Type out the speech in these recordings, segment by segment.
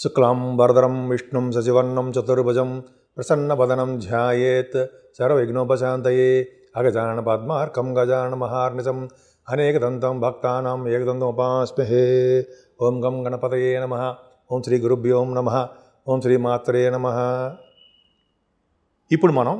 శుక్లాం వరదరం విష్ణుం సశివర్ణం చతుర్భుజం ప్రసన్నవదనం ధ్యాయేత్ సర్వవిఘ్నోపశాంతయే అగజానన పద్మార్కం గజానన మహార్నిశం అనేకదంతం భక్తానాం ఏకదంతం ఉపాస్మహే ఓం గం గణపతయే నమ ఓం శ్రీ గురుభ్యో నమ ఓం శ్రీ మాత్రే నమ ఇప్పుడు మనం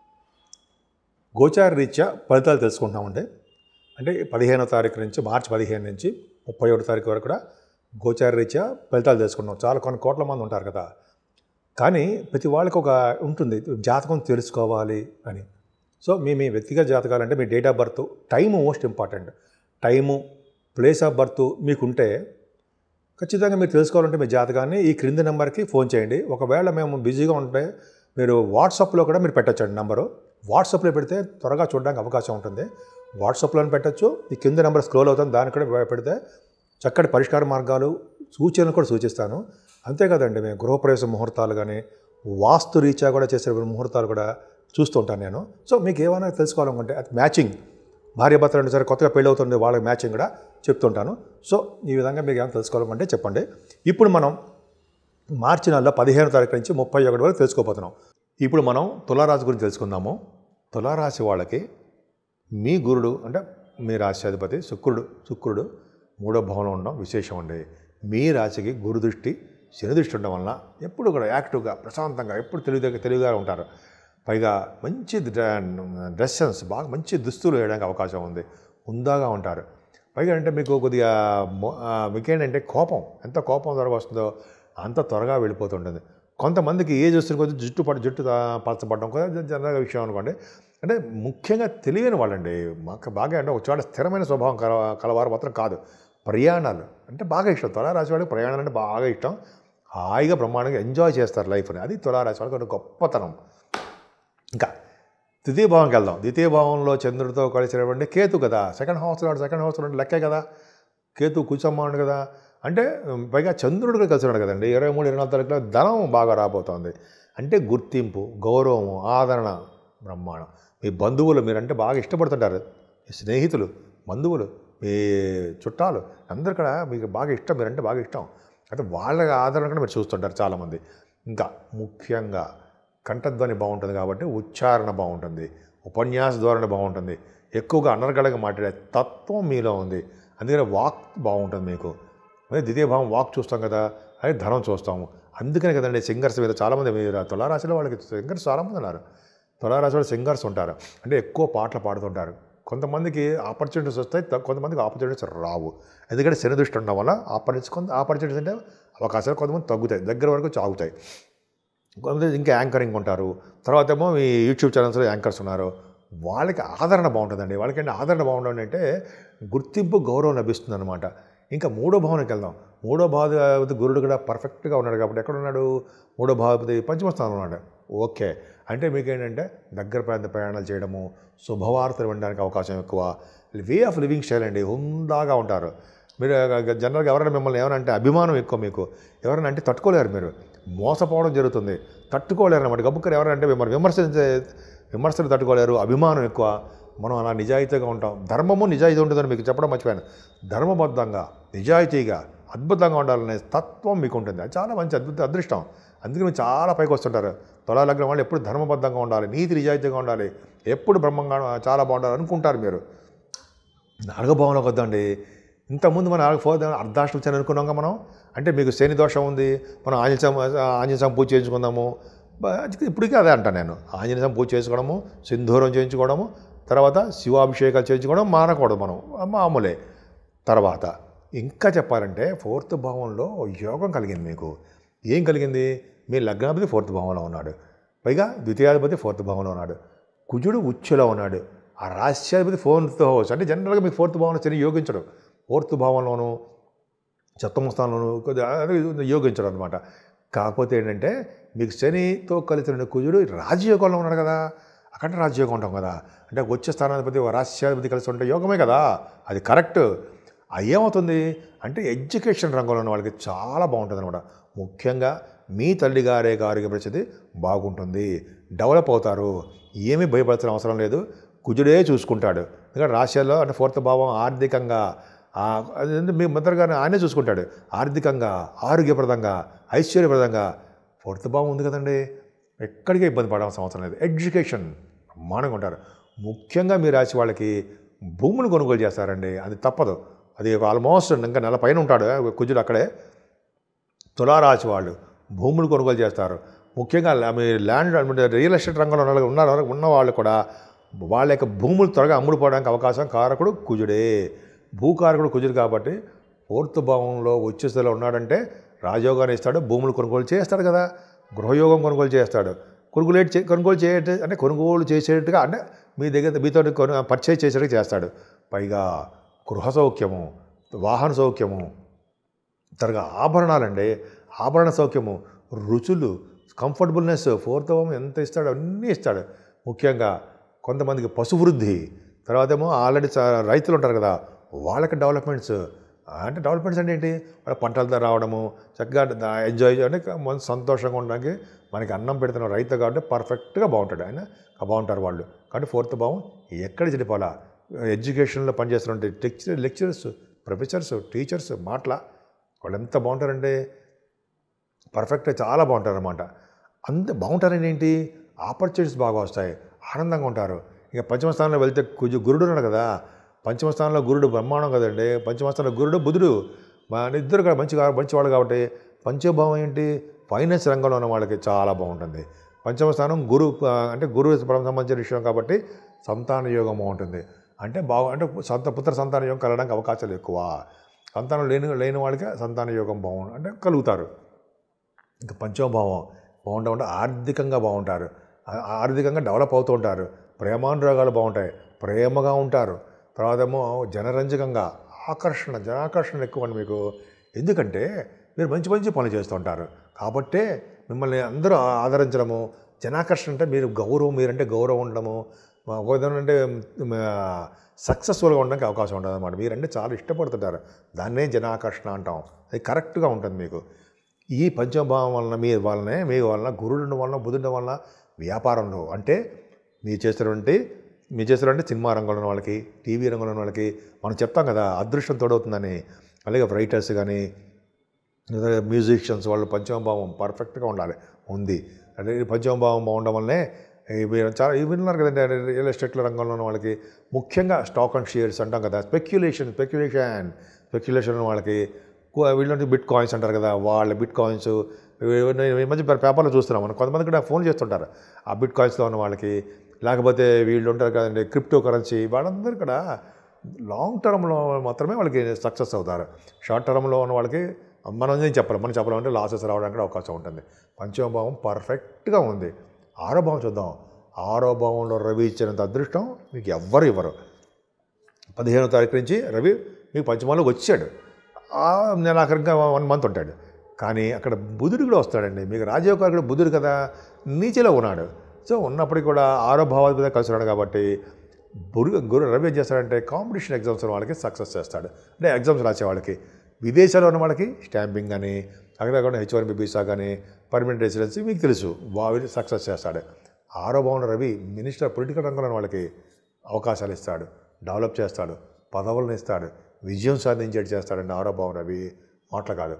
గోచార రీత్యా ఫలితాలు తెలుసుకుంటామండి అంటే పదిహేనో తారీఖు నుంచి మార్చి పదిహేను నుంచి ముప్పై ఒకటో తారీఖు వరకు కూడా గోచార రీత్యా ఫలితాలు తెలుసుకుంటాం చాలా కొన్ని కోట్ల మంది ఉంటారు కదా కానీ ప్రతి వాళ్ళకి ఒక ఉంటుంది జాతకం తెలుసుకోవాలి అని సో మీ మీ వ్యక్తిగత జాతకాలు అంటే మీ date of birth time most important time place of birth మీకుంటే ఖచ్చితంగా మీరు తెలుసుకోవాలంటే మీ జాతకాన్ని ఈ క్రింది నెంబర్కి ఫోన్ చేయండి ఒకవేళ మేము బిజీగా ఉంటే మీరు వాట్సాప్లో కూడా మీరు పెట్టచ్చండి నెంబరు వాట్సాప్లో పెడితే త్వరగా చూడడానికి అవకాశం ఉంటుంది వాట్సాప్లో పెట్టచ్చు ఈ కింద నెంబర్ స్క్రోల్ అవుతుంది దానికి కూడా పెడితే చక్కటి పరిష్కార మార్గాలు సూచనలు కూడా సూచిస్తాను అంతేకాదండి మేము గృహప్రవేశ ముహూర్తాలు కానీ వాస్తు రీత్యా కూడా చేసే ముహూర్తాలు కూడా చూస్తూ ఉంటాను నేను సో మీకు ఏమైనా తెలుసుకోవాలనుకుంటే అది మ్యాచింగ్ భార్య భర్తలు సరే కొత్తగా పెళ్ళి అవుతుంది వాళ్ళకి మ్యాచింగ్ కూడా చెప్తుంటాను సో ఈ విధంగా మీకు ఏమైనా తెలుసుకోవాలనుకుంటే చెప్పండి ఇప్పుడు మనం మార్చి నెలలో పదిహేను తారీఖు నుంచి ముప్పై ఒకటి వరకు తెలుసుకోబోతున్నాం ఇప్పుడు మనం తులారాశి గురించి తెలుసుకుందాము తులారాశి వాళ్ళకి మీ గురుడు అంటే మీ రాశ్యాధిపతి శుక్రుడు శుక్రుడు మూడో భవనంలో ఉండడం విశేషం అండి మీ రాశికి గురు దృష్టి శని దృష్టి ఉండడం వలన ఎప్పుడు కూడా యాక్టివ్గా ప్రశాంతంగా ఎప్పుడు తెలివిగా తెలివిగా ఉంటారు పైగా మంచి డ్రెస్ సెన్స్ బాగా మంచి దుస్తులు వేయడానికి అవకాశం ఉంది హుందాగా ఉంటారు పైగా అంటే మీకు కొద్దిగా మొ- ఆ, మీకేంటంటే కోపం ఎంత కోపం త్వరగా వస్తుందో అంత త్వరగా వెళ్ళిపోతుంటుంది కొంతమందికి ఏజ్ వస్తున్న కొద్ది జుట్టు పడి జుట్టు తా- పలచబడడం కూడా జనరల్గా విషయం అనుకోండి అంటే ముఖ్యంగా తెలియని వాళ్ళండి మాకు బాగా అంటే ఒక చోట స్థిరమైన స్వభావం కల కలవారు మాత్రం కాదు ప్రయాణాలు అంటే బాగా ఇష్టం తులారాశి వాళ్ళకి ప్రయాణాలు అంటే బాగా ఇష్టం హాయిగా బ్రహ్మాండంగా ఎంజాయ్ చేస్తారు లైఫ్ని అది తులారాశి వాళ్ళకి ఒక గొప్పతనం ఇంకా ద్వితీయ భావంకి వెళ్దాం ద్వితీయ భావంలో చంద్రుడితో కలిసినటువంటి కేతు కదా సెకండ్ హౌస్ ఉన్నాడు సెకండ్ హౌస్ ఉన్నాడు లెక్కే కదా కేతు కూర్చోమ్మాడు కదా అంటే ఉమ్, పైగా చంద్రుడు కూడా కలిసి ఉన్నాడు కదండి ఇరవై మూడు ఇరవై నాలుగు తారీఖులో ధనం బాగా రాబోతోంది అంటే గుర్తింపు గౌరవం ఆదరణ బ్రహ్మాండం మీ బంధువులు మీరంటే బాగా ఇష్టపడుతుంటారు మీ స్నేహితులు బంధువులు మీ చుట్టాలు అందరు కూడా మీకు బాగా ఇష్టం మీరంటే బాగా ఇష్టం అయితే వాళ్ళ ఆదరణ కూడా మీరు చూస్తుంటారు చాలామంది ఇంకా ముఖ్యంగా కంఠధ్వని బాగుంటుంది కాబట్టి ఉచ్చారణ బాగుంటుంది ఉపన్యాస ధోరణి బాగుంటుంది ఎక్కువగా అనర్గళగా మాట్లాడే తత్వం మీలో ఉంది అందుకని వాక్ బాగుంటుంది మీకు అదే ద్వితీయ భావం వాక్ చూస్తాం కదా అది ధనం చూస్తాము అందుకనే కదండి సింగర్స్ మీద చాలామంది మీరు తులారాశిలో వాళ్ళకి సింగర్స్ చాలామంది ఉన్నారు తులారాశి వాళ్ళు సింగర్స్ ఉంటారు అంటే ఎక్కువ పాటలు పాడుతుంటారు కొంతమందికి ఆపర్చునిటీస్ వస్తాయి త- కొంతమందికి ఆపర్చునిటీస్ రావు ఎందుకంటే శని దృష్టి ఉండడం వల్ల ఆపర్చునిటీస్ కొంత ఆపర్చునిటీస్ అంటే అవకాశాలు కొంతమంది తగ్గుతాయి దగ్గర వరకు చాగుతాయి కొంతమంది ఇంకా యాంకరింగ్ ఉంటారు తర్వాత ఏమో ఈ యూట్యూబ్ ఛానల్స్లో యాంకర్స్ ఉన్నారు వాళ్ళకి ఆదరణ బాగుంటుందండి వాళ్ళకి ఏంటి ఆదరణ బాగుంటుంది అంటే గుర్తింపు గౌరవం లభిస్తుంది అనమాట ఇంకా మూడో భావనకి వెళ్దాం మూడో భావతి గురుడు కూడా పర్ఫెక్ట్గా ఉన్నాడు కాబట్టి ఎక్కడ ఉన్నాడు మూడో భావపతి పంచమ స్థానంలో ఉన్నాడు ఓకే అంటే మీకు ఏంటంటే దగ్గర ప్రాంత ప్రయాణాలు చేయడము శుభవార్తలు వినడానికి అవకాశం ఎక్కువ వే ఆఫ్ లివింగ్ స్టైల్ అండి హుందాగా ఉంటారు మీరు జనరల్గా ఎవరైనా మిమ్మల్ని ఎవరైనా అంటే అభిమానం ఎక్కువ మీకు ఎవరైనా అంటే తట్టుకోలేరు మీరు మోసపోవడం జరుగుతుంది తట్టుకోలేరు అన్నమాట గబ్బుక్కరు ఎవరైనా అంటే మిమ్మల్ని విమర్శించే విమర్శలు తట్టుకోలేరు అభిమానం ఎక్కువ మనం అలా నిజాయితీగా ఉంటాం ధర్మము నిజాయితీ ఉంటుందని మీకు చెప్పడం మర్చిపోయాను ధర్మబద్ధంగా నిజాయితీగా అద్భుతంగా ఉండాలనే తత్వం మీకు ఉంటుంది అది చాలా మంచి అద్భుత అదృష్టం అందుకే మీరు చాలా పైకి వస్తుంటారు తులా లగ్నం వాళ్ళు ఎప్పుడు ధర్మబద్ధంగా ఉండాలి నీతి నిజాయితీగా ఉండాలి ఎప్పుడు బ్రహ్మంగా చాలా బాగుండాలి అనుకుంటారు మీరు నాలుగో భావంలోకి వద్దండి ఇంతకుముందు మనం నాలుగు ఫోర్ అర్ధాష్టమి శని అనుకున్నాం మనం అంటే మీకు శని దోషం ఉంది మనం ఆంజనేయ స్వామి ఆంజనేయ స్వామి పూజ చేయించుకుందాము బ- ఇప్పటికీ అదే అంటాను నేను ఆంజనేయ స్వామి పూజ చేసుకోవడము సింధూరం చేయించుకోవడము తర్వాత శివాభిషేకాలు చేయించుకోవడం మానకూడదు మనం మామూలే తర్వాత ఇంకా చెప్పాలంటే ఫోర్త్ భావంలో యోగం కలిగింది మీకు ఏం కలిగింది మీ లగ్నాధిపతి ఫోర్త్ భావంలో ఉన్నాడు పైగా ద్వితీయాధిపతి ఫోర్త్ భావంలో ఉన్నాడు కుజుడు ఉచ్చులో ఉన్నాడు ఆ రాశ్యాధిపతి ఫోర్త్ హౌస్ అంటే జనరల్గా మీకు ఫోర్త్ భావంలో శని యోగించడు ఫోర్త్ భావంలోను సప్తమ స్థానంలోను కొద్దిగా అదే యోగించడం అనమాట కాకపోతే ఏంటంటే మీకు శనితో కలిసిన కుజుడు రాజయోగంలో ఉన్నాడు కదా అక్కడ రాజయోగం ఉంటాం కదా అంటే వచ్చే స్థానాధిపతి రాష్ట్రాధిపతి కలిసి ఉంటే యోగమే కదా అది కరెక్ట్ అది ఏమవుతుంది అంటే ఎడ్యుకేషన్ రంగంలో ఉన్న వాళ్ళకి చాలా బాగుంటుంది అనమాట ముఖ్యంగా మీ తల్లిగారే గారికి పరిస్థితి బాగుంటుంది డెవలప్ అవుతారు ఏమీ భయపడాల్సిన అవసరం లేదు కుజుడే చూసుకుంటాడు ఎందుకంటే రాశిలో అంటే ఫోర్త్ భావం ఆర్థికంగా ఆ- అదేంటి మీ మంత్రగారిని ఆయనే చూసుకుంటాడు ఆర్థికంగా ఆరోగ్యప్రదంగా ఐశ్వర్యప్రదంగా ఫోర్త్ భావం ఉంది కదండి ఎక్కడికి ఇబ్బంది పడాల్సిన అవసరం లేదు ఎడ్యుకేషన్ బ్రహ్మాండంగా ఉంటారు ముఖ్యంగా మీ రాశి వాళ్ళకి భూములు కొనుగోలు చేస్తారండి అది తప్పదు అది ఆల్మోస్ట్ ఇంకా నెల పైన ఉంటాడు కుజుడు అక్కడే తులారాశి వాళ్ళు భూములు కొనుగోలు చేస్తారు ముఖ్యంగా లా- మీ ల్యాండ్ అంటే రియల్ ఎస్టేట్ రంగంలో ఉన్న ఉన్న ఉన్న వాళ్ళు కూడా వాళ్ళ యొక్క భూములు త్వరగా అమ్ముడుపోవడానికి అవకాశం కారకుడు కుజుడే భూకారకుడు కుజుడు కాబట్టి ఫోర్త్ భావంలో వచ్చేసేలా ఉన్నాడంటే రాజయోగాన్ని ఇస్తాడు భూములు కొనుగోలు చేస్తాడు కదా గృహయోగం కొనుగోలు చేస్తాడు కొనుగోలు చే కొనుగోలు చేయట అంటే కొనుగోలు చేసేట్టుగా అంటే మీ దగ్గర మీతో కొను పర్చేజ్ చేసేట్టుగా చేస్తాడు పైగా గృహ సౌఖ్యము వాహన సౌఖ్యము త్వరగా ఆభరణాలండి ఆభరణ సౌఖ్యము రుచులు కంఫర్టబుల్నెస్ ఫోర్త్ హోమ్ ఎంత ఇస్తాడో అన్నీ ఇస్తాడు ముఖ్యంగా కొంతమందికి పశువృద్ధి తర్వాత ఏమో ఆల్రెడీ చా- రైతులు ఉంటారు కదా వాళ్ళకి డెవలప్మెంట్స్ అంటే డెవలప్మెంట్స్ అంటే ఏంటి వాళ్ళ పంటలతో రావడము చక్కగా దా- ఎంజాయ్ అంటే మన సంతోషంగా ఉండడానికి మనకి అన్నం పెడుతున్న రైతు కాబట్టి పర్ఫెక్ట్గా బాగుంటాడు ఆయన బాగుంటారు వాళ్ళు కాబట్టి ఫోర్త్ భావం ఎక్కడ చెడిపోవాలా ఎడ్యుకేషన్లో పనిచేస్తున్న టెక్చర్ లెక్చరర్స్ ప్రొఫెసర్స్ టీచర్స్ మాటల వాళ్ళు ఎంత బాగుంటారంటే పర్ఫెక్ట్గా చాలా బాగుంటారు అనమాట అంత బాగుంటారని ఏంటి ఆపర్చునిటీస్ బాగా వస్తాయి ఆనందంగా ఉంటారు ఇక పంచమ స్థానంలో వెళ్తే కుజు గురుడు ఉన్నాడు కదా పంచమ స్థానంలో గురుడు బ్రహ్మాండం కదండి పంచమ స్థానంలో గురుడు బుధుడు మా ఇద్దరు కూడా మంచి మంచివాళ్ళు కాబట్టి పంచభావం ఏంటి ఫైనాన్స్ రంగంలో ఉన్న వాళ్ళకి చాలా బాగుంటుంది పంచమ స్థానం గురు ఆ, అంటే గురువు సంబంధించిన విషయం కాబట్టి సంతాన యోగం బాగుంటుంది అంటే బాగు అంటే సంత పుత్ర సంతాన యోగం కలగడానికి అవకాశాలు ఎక్కువ సంతానం లేని లేని వాళ్ళకి సంతాన యోగం బాగుంటుంది అంటే కలుగుతారు ఇంకా పంచమభావం బాగుంటా ఉంటే ఆర్థికంగా బాగుంటారు ఆ- ఆర్థికంగా డెవలప్ అవుతూ ఉంటారు ప్రేమానురాగాలు బాగుంటాయి ప్రేమగా ఉంటారు తర్వాత ఏమో జనరంజకంగా ఆకర్షణ జనాకర్షణ ఎక్కువ అండి మీకు ఎందుకంటే మీరు మంచి మంచి పనులు చేస్తూ ఉంటారు కాబట్టే మిమ్మల్ని అందరూ ఆదరించడము జనాకర్షణ అంటే మీరు గౌరవం మీరంటే గౌరవం ఉండడము మా ఒక విధంగా అంటే సక్సెస్ఫుల్గా ఉండడానికి అవకాశం ఉంటుంది అనమాట మీరంటే చాలా ఇష్టపడుతుంటారు దాన్నే జనాకర్షణ అంటాం అది కరెక్ట్గా ఉంటుంది మీకు ఈ పంచభావం వలన మీ వలనే మీ వలన గురుడు వలన బుధుడి వలన వ్యాపారంలో అంటే మీరు చేసినటువంటి మీరు చేసినటువంటి సినిమా రంగంలో ఉన్న వాళ్ళకి టీవీ రంగంలో ఉన్న వాళ్ళకి మనం చెప్తాం కదా అదృష్టం తోడవుతుందని అలాగే రైటర్స్ కానీ మ్యూజిషియన్స్ వాళ్ళు పంచమభావం పర్ఫెక్ట్గా ఉండాలి ఉంది అంటే ఈ పంచమభావం బాగుండడం వల్లనే ఇవి చాలా ఇవి విన్నారు కదండి రియల్ ఎస్టేట్ల రంగంలో ఉన్న వాళ్ళకి ముఖ్యంగా స్టాక్ అండ్ షేర్స్ అంటాం కదా స్పెక్యులేషన్ స్పెక్యులేషన్ స్పెక్యులేషన్ ఉన్న వాళ్ళకి కు- వీళ్ళంటే బిట్ కాయిన్స్ అంటారు కదా వాళ్ళ బిట్ కాయిన్స్ ఈ మధ్య పేపర్లో చూస్తున్నాం మనం కొంతమంది కూడా ఫోన్ చేస్తుంటారు ఆ బిట్ కాయిన్స్లో ఉన్న వాళ్ళకి లేకపోతే వీళ్ళు ఉంటారు కదండి క్రిప్టో కరెన్సీ వాళ్ళందరూ కూడా లాంగ్ టర్మ్లో మాత్రమే వాళ్ళకి సక్సెస్ అవుతారు షార్ట్ టర్మ్లో ఉన్న వాళ్ళకి మనం ఏం చెప్పలేం మనం చెప్పాలంటే లాసెస్ రావడానికి కూడా అవకాశం ఉంటుంది పంచమ భావం పర్ఫెక్ట్గా ఉంది ఆరో భావం చూద్దాం ఆరో భావంలో రవి ఇచ్చినంత అదృష్టం మీకు ఎవ్వరు ఇవ్వరు పదిహేనో తారీఖు నుంచి రవి మీకు పంచమాలోకి వచ్చాడు ఆ నెలాఖరిగా వన్ మంత్ ఉంటాడు కానీ అక్కడ బుధుడు కూడా వస్తాడండి మీకు రాజయోగారు బుధుడు కదా నీచలో ఉన్నాడు సో ఉన్నప్పటికీ కూడా ఆరో భావాధిపతి కలిసి ఉన్నాడు కాబట్టి గురు గురు రవి ఏం చేస్తాడంటే కాంపిటీషన్ ఎగ్జామ్స్ ఉన్న వాళ్ళకి సక్సెస్ చేస్తాడు అంటే ఎగ్జామ్స్ రాసే వాళ్ళకి విదేశాల్లో ఉన్న వాళ్ళకి స్టాంపింగ్ కానీ అక్కడ కాకుండా హెచ్ వన్ బి వీసా కానీ పర్మనెంట్ రెసిడెన్సీ మీకు తెలుసు వావి సక్సెస్ చేస్తాడు ఆరో భావన రవి మినిస్టర్ పొలిటికల్ రంగంలో ఉన్న వాళ్ళకి అవకాశాలు ఇస్తాడు డెవలప్ చేస్తాడు పదవులను ఇస్తాడు విజయం సాధించేట్టు చేస్తాడండి ఆరో భావన రవి మాటలు కాదు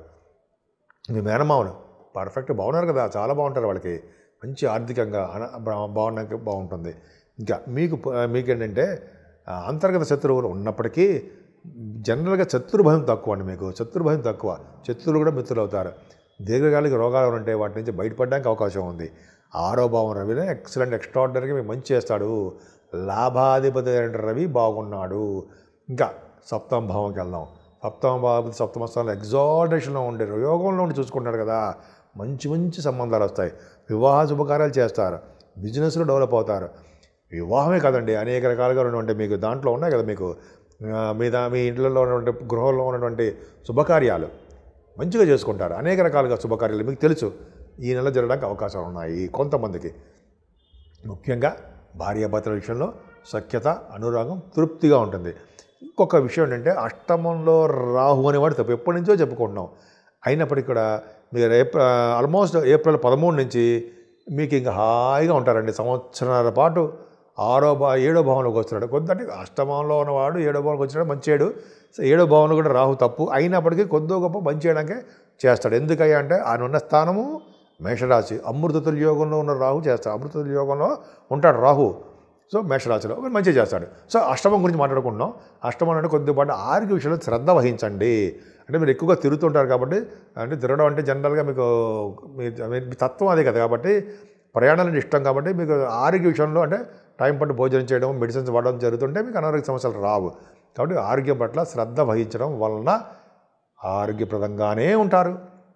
మీ మేనమామలు పర్ఫెక్ట్ బాగున్నారు కదా చాలా బాగుంటారు వాళ్ళకి మంచి ఆర్థికంగా అన- బా- బాగున్నాక బాగుంటుంది ఇంకా మీకు ప- మీకేంటంటే ఆ, అంతర్గత శత్రువులు ఉన్నప్పటికీ జనరల్గా శత్రు భయం తక్కువ అండి మీకు శత్రు భయం తక్కువ శత్రువులు కూడా మిత్రులు అవుతారు దీర్ఘకాలిక రోగాలు ఉంటే వాటి నుంచి బయటపడడానికి అవకాశం ఉంది ఆరో భావం రవినే ఎక్సలెంట్ ఎక్స్ట్రాడినరీగా మీకు మంచి చేస్తాడు లాభాధిపతి అయిన రవి బాగున్నాడు ఇంకా సప్తమ భావంకి వెళ్దాం సప్తమ భావపతి సప్తమ స్థానంలో ఎగ్జాల్టేషన్లో ఉండే యోగంలో ఉండి చూసుకుంటాడు కదా మంచి మంచి సంబంధాలు వస్తాయి వివాహ శుభకార్యాలు చేస్తారు బిజినెస్లో డెవలప్ అవుతారు వివాహమే కాదండి అనేక రకాలుగా ఉన్నటువంటి మీకు దాంట్లో ఉన్నాయి కదా మీకు ఆ, మీ దా మీ ఇంట్లో ఉన్నటువంటి గృహంలో ఉన్నటువంటి శుభకార్యాలు మంచిగా చేసుకుంటారు అనేక రకాలుగా శుభకార్యాలు మీకు తెలుసు ఈ నెల జరగడానికి అవకాశాలు ఉన్నాయి కొంతమందికి ముఖ్యంగా భార్యాభర్తల విషయంలో సఖ్యత అనురాగం తృప్తిగా ఉంటుంది ఇంకొక విషయం ఏంటంటే అష్టమంలో రాహు అనేవాడు తప్పు ఎప్పటి నుంచో చెప్పుకుంటున్నాం అయినప్పటికీ కూడా మీరు ఏప్రిల్ ఆల్మోస్ట్ ఏప్రిల్ పదమూడు నుంచి మీకు ఇంకా హాయిగా ఉంటారండి సంవత్సరాల పాటు ఆరో భా ఏడో భావంలోకి వస్తున్నాడు కొంత అంటే అష్టమంలో ఉన్నవాడు ఏడో భావంలోకి వచ్చినాడు మంచేడు సో ఏడో భావంలో కూడా రాహు తప్పు అయినప్పటికీ కొద్దో గొప్ప మంచి చేయడానికే చేస్తాడు ఎందుకయ్యా అంటే ఆయన ఉన్న స్థానము మేషరాశి అమృతతుల యోగంలో ఉన్న రాహు చేస్తాడు అమృతతుల యోగంలో ఉంటాడు రాహు సో మేషరాశిలో మరి మంచిగా చేస్తాడు సో అష్టమం గురించి మాట్లాడుకుంటున్నాం అష్టమం అంటే కొద్దిపాటు ఆరోగ్య విషయంలో శ్రద్ధ వహించండి అంటే మీరు ఎక్కువగా తిరుగుతుంటారు కాబట్టి అంటే తిరగడం అంటే జనరల్గా మీకు మీ మీ తత్వం అదే కదా కాబట్టి ప్రయాణాలు అంటే ఇష్టం కాబట్టి మీకు ఆరోగ్య విషయంలో అంటే టైం పట్టు భోజనం చేయడం మెడిసిన్స్ వాడడం జరుగుతుంటే మీకు అనారోగ్య సమస్యలు రావు కాబట్టి ఆరోగ్యం పట్ల శ్రద్ధ వహించడం వలన ఆరోగ్యప్రదంగానే ఉంటారు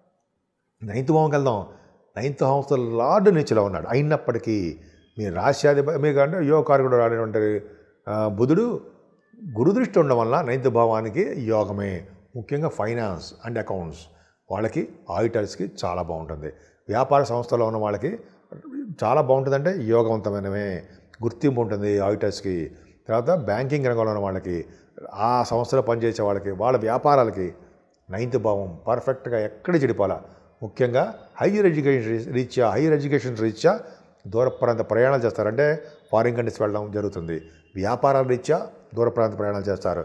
నైన్త్ భావంకి వెళ్దాం నైన్త్ హౌస్ లార్డ్ నీచులో ఉన్నాడు అయినప్పటికీ మీ రాశ్యాధిపతి మీకు అంటే యోగకారకుడు రానిటువంటి ఆ, బుధుడు గురుదృష్టి ఉండడం వల్ల నైన్త్ భావానికి యోగమే ముఖ్యంగా ఫైనాన్స్ అండ్ అకౌంట్స్ వాళ్ళకి ఆడిటర్స్కి చాలా బాగుంటుంది వ్యాపార సంస్థలో ఉన్న వాళ్ళకి చాలా బాగుంటుందంటే యోగవంతమైనవే గుర్తింపు ఉంటుంది ఆడిటర్స్కి తర్వాత బ్యాంకింగ్ రంగంలో ఉన్న వాళ్ళకి ఆ సంస్థలో పనిచేసే వాళ్ళకి వాళ్ళ వ్యాపారాలకి నైన్త్ భావం పర్ఫెక్ట్గా ఎక్కడ చెడిపోవాలా ముఖ్యంగా హైయర్ ఎడ్యుకేషన్ రీ- రీత్యా హైయర్ ఎడ్యుకేషన్ రీత్యా దూర ప్రాంత ప్రయాణాలు చేస్తారు అంటే ఫారిన్ కంట్రీస్ వెళ్ళడం జరుగుతుంది వ్యాపారాల రీత్యా దూర ప్రాంత ప్రయాణాలు చేస్తారు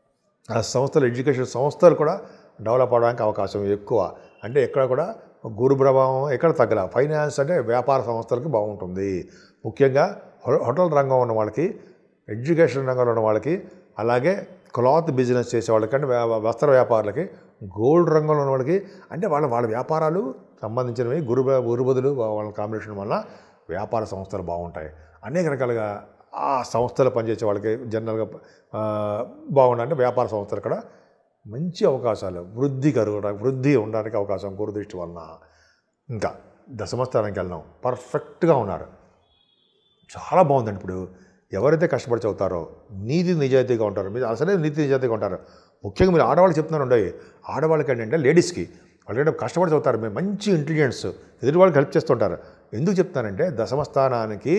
ఆ సంస్థలు ఎడ్యుకేషన్ సంస్థలు కూడా డెవలప్ అవడానికి అవకాశం ఎక్కువ అంటే ఎక్కడ కూడా గురు ప్రభావం ఎక్కడ తగ్గల ఫైనాన్స్ అంటే వ్యాపార సంస్థలకి బాగుంటుంది ముఖ్యంగా హో- హోటల్ రంగం ఉన్న వాళ్ళకి ఎడ్యుకేషన్ రంగంలో ఉన్న వాళ్ళకి అలాగే క్లాత్ బిజినెస్ చేసే వాళ్ళకి అంటే వ్యా- వస్త్ర వ్యాపారులకి గోల్డ్ రంగంలో ఉన్న వాళ్ళకి అంటే వాళ్ళ వాళ్ళ వ్యాపారాలు సంబంధించినవి గురు గురుబదులు వాళ్ళ కాంబినేషన్ వల్ల వ్యాపార సంస్థలు బాగుంటాయి అనేక రకాలుగా ఆ సంస్థలు పనిచేసే వాళ్ళకి జనరల్గా ఆ, బాగుండాలి అంటే వ్యాపార సంస్థలు కూడా మంచి అవకాశాలు వృద్ధి కలుగడానికి వృద్ధి ఉండడానికి అవకాశం గురుదృష్టి వలన ఇంకా దశమస్థానానికి వెళ్దాం పర్ఫెక్ట్గా ఉన్నారు చాలా బాగుందండి ఇప్పుడు ఎవరైతే కష్టపడి చదువుతారో నీతి నిజాయితీగా ఉంటారో మీరు అసలే నీతి నిజాయితీగా ఉంటారు ముఖ్యంగా మీరు ఆడవాళ్ళు చెప్తున్నారు ఉండవు ఆడవాళ్ళకి ఏంటంటే లేడీస్కి వాళ్ళు ఏంటంటే కష్టపడి చదువుతారు మీరు మంచి ఇంటెలిజెన్స్ ఎదుటి వాళ్ళకి హెల్ప్ చేస్తుంటారు ఎందుకు చెప్తానంటే దశమ స్థానానికి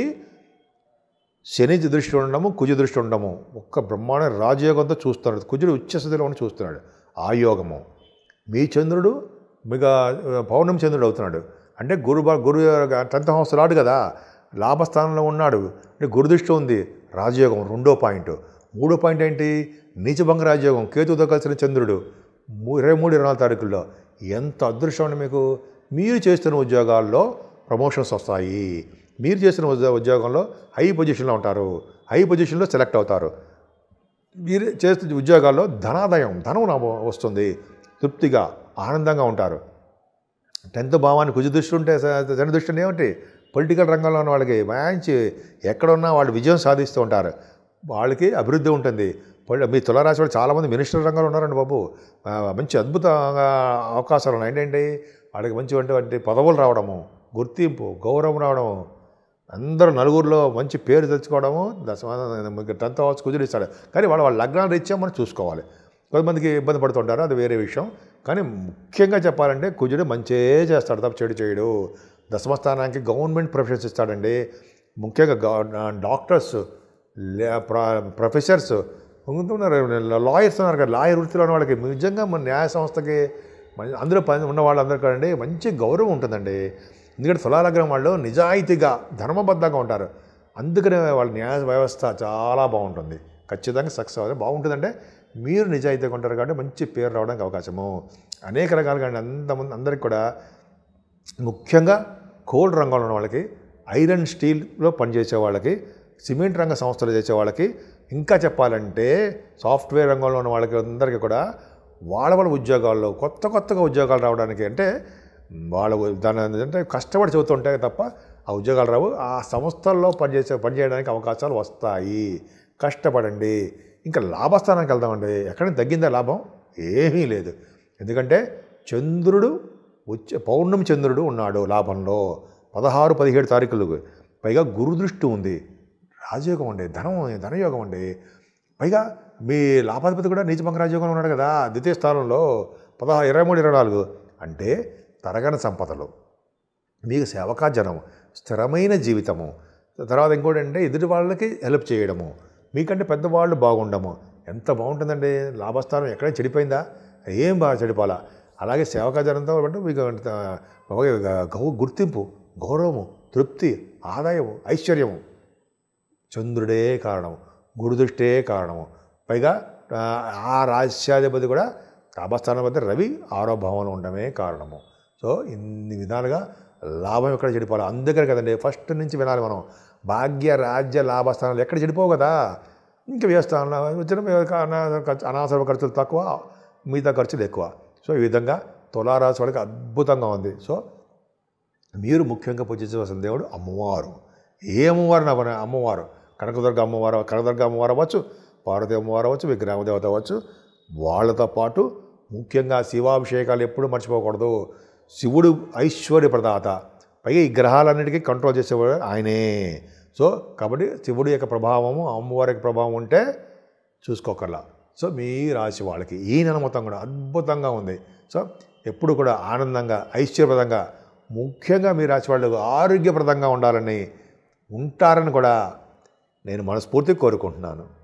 శని దృష్టి ఉండడము కుజ దృష్టి ఉండడము ఒక్క బ్రహ్మాండ రాజయోగంతో చూస్తున్నాడు కుజుడు ఉచ్చస్థితిలో ఉండి చూస్తున్నాడు ఆ యోగము మీ చంద్రుడు మీకు పౌర్ణమి చంద్రుడు అవుతున్నాడు అంటే గురు బా- గురు టెన్త్ హౌస్ రాడు కదా లాభస్థానంలో ఉన్నాడు అంటే గురుదృష్టి ఉంది రాజయోగం రెండో పాయింట్ మూడో పాయింట్ ఏంటి నీచభంగ రాజయోగం కేతుతో కలిసిన చంద్రుడు మూ- ఇరవై మూడు ఇరవై నాలుగు తారీఖుల్లో ఎంత అదృష్టం అండి మీకు మీరు చేస్తున్న ఉద్యోగాల్లో ప్రమోషన్స్ వస్తాయి మీరు చేస్తున్న ఉద్యో- ఉద్యోగంలో హై పొజిషన్లో ఉంటారు హై పొజిషన్లో సెలెక్ట్ అవుతారు మీరు చేస్తున్న ఉద్యోగాల్లో ధనాదాయం ధనం నా వస్తుంది తృప్తిగా ఆనందంగా ఉంటారు టెన్త్ భావాన్ని కుజ దృష్టి ఉంటే శని దృష్టి ఉంటే ఏమిటి పొలిటికల్ రంగంలో ఉన్న వాళ్ళకి మంచి ఎక్కడున్నా వాళ్ళు విజయం సాధిస్తూ ఉంటారు వాళ్ళకి అభివృద్ధి ఉంటుంది పొలి- మీ తులారాశి వాళ్ళు చాలామంది మినిస్టర్ రంగంలో ఉన్నారండి బాబు ఆ, మంచి అద్భుతంగా అవకాశాలు ఉన్నాయి ఏంటండి వాళ్ళకి మంచి పదవులు రావడము గుర్తింపు గౌరవం రావడము అందరూ నలుగురిలో మంచి పేరు తెచ్చుకోవడము దశ టెన్త్ హౌస్ కుదిరిస్తాడు కానీ వాళ్ళ వాళ్ళ లగ్నాలు రీత్యా మనం చూసుకోవాలి కొంతమందికి ఇబ్బంది పడుతుంటారు అది వేరే విషయం కానీ ముఖ్యంగా చెప్పాలంటే కుజుడు మంచే చేస్తాడు తప్ప చెడు చేయడు దశమ స్థానానికి గవర్నమెంట్ ప్రొఫెషన్స్ ఇస్తాడండి ముఖ్యంగా గా- డాక్టర్స్ లే- ప్ర- ప్రొఫెసర్స్ ఉంటున్నారు లాయర్స్ ఉన్నారు కదా లాయర్ వృత్తిలో ఉన్న వాళ్ళకి నిజంగా మన న్యాయ సంస్థకి మన- అందులో పని ఉన్న వాళ్ళందరూ కండి మంచి గౌరవం ఉంటుందండి ఎందుకంటే తులాలగ్నం వాళ్ళు నిజాయితీగా ధర్మబద్ధంగా ఉంటారు అందుకనే వాళ్ళ న్యాయ వ్యవస్థ చాలా బాగుంటుంది ఖచ్చితంగా సక్సెస్ అవ్వాలి బాగుంటుందంటే మీరు నిజాయితీగా ఉంటారు కాబట్టి మంచి పేరు రావడానికి అవకాశము అనేక రకాలుగా అండి అంతమంది అందరికి కూడా ముఖ్యంగా కోల్డ్ రంగంలో ఉన్న వాళ్ళకి ఐరన్ స్టీల్లో పనిచేసే వాళ్ళకి సిమెంట్ రంగ సంస్థలు చేసే వాళ్ళకి ఇంకా చెప్పాలంటే సాఫ్ట్వేర్ రంగంలో ఉన్న వాళ్ళకి అందరికీ కూడా వాళ్ళ వాళ్ళ ఉద్యోగాల్లో కొత్త కొత్తగా ఉద్యోగాలు రావడానికి అంటే వాళ్ళ దాని అంటే కష్టపడి చదువుతుంటే తప్ప ఆ ఉద్యోగాలు రావు ఆ సంస్థల్లో పనిచేసే పనిచేయడానికి అవకాశాలు వస్తాయి కష్టపడండి ఇంకా లాభస్థానానికి వెళ్దామండి ఎక్కడ తగ్గిందా లాభం ఏమీ లేదు ఎందుకంటే చంద్రుడు వచ్చే పౌర్ణమి చంద్రుడు ఉన్నాడు లాభంలో పదహారు పదిహేడు తారీఖులకు పైగా గురుదృష్టి ఉంది రాజయోగం అండి ధనం ధనయోగం అండి పైగా మీ లాభాధిపతి కూడా నీచభంగ రాజయోగంలో ఉన్నాడు కదా ద్వితీయ స్థానంలో పదహారు ఇరవై మూడు ఇరవై నాలుగు అంటే తరగని సంపదలు మీకు సేవకా జనం స్థిరమైన జీవితము తర్వాత ఇంకోటి అంటే ఎదుటి వాళ్ళకి హెల్ప్ చేయడము మీకంటే పెద్దవాళ్ళు బాగుండము ఎంత బాగుంటుందండి లాభస్థానం ఎక్కడైనా చెడిపోయిందా ఏం బాగా చెడిపోలా అలాగే సేవకా జనంతో పాటు మీకు అంత గౌ గుర్తింపు గౌరవము తృప్తి ఆదాయము ఐశ్వర్యము చంద్రుడే కారణం గురుదృష్టే కారణము పైగా ఆ, ఆ రాశ్యాధిపతి కూడా తాపస్థానాధిపతి రవి ఆరో భావంలో ఉండడమే కారణము సో ఇన్ని విధాలుగా లాభం ఎక్కడ చెడిపోవాలి అందుకని కదండి ఫస్ట్ నుంచి వినాలి మనం భాగ్య రాజ్య లాభస్థానాలు ఎక్కడ చెడిపోవు కదా ఇంకా వ్యవస్థానంలో వచ్చిన ఖర్చు- అనవసర ఖర్చులు తక్కువ మిగతా ఖర్చులు ఎక్కువ సో ఈ విధంగా తులారాశి వాళ్ళకి అద్భుతంగా ఉంది సో మీరు ముఖ్యంగా పూజించవలసిన దేవుడు అమ్మవారు ఏ అమ్మవారు నా పని అమ్మవారు కనకదుర్గ అమ్మవారు కనకదుర్గ అమ్మవారు అవ్వచ్చు పార్వతి అమ్మవారు అవ్వచ్చు విగ్రహ దేవత అవ్వచ్చు వాళ్ళతో పాటు ముఖ్యంగా శివాభిషేకాలు ఎప్పుడూ మర్చిపోకూడదు శివుడు ఐశ్వర్య ప్రదాత పైగా ఈ గ్రహాలన్నిటికీ కంట్రోల్ చేసేవాడు ఆయనే సో కాబట్టి శివుడి యొక్క ప్రభావము అమ్మవారి యొక్క ప్రభావం ఉంటే చూసుకోకర్లా సో మీ రాశి వాళ్ళకి ఈ నెల మొత్తం కూడా అద్భుతంగా ఉంది సో ఎప్పుడు కూడా ఆనందంగా ఐశ్వర్యప్రదంగా ముఖ్యంగా మీ రాశి వాళ్ళు ఆరోగ్యప్రదంగా ఉండాలని ఉంటారని కూడా నేను మనస్ఫూర్తిగా కోరుకుంటున్నాను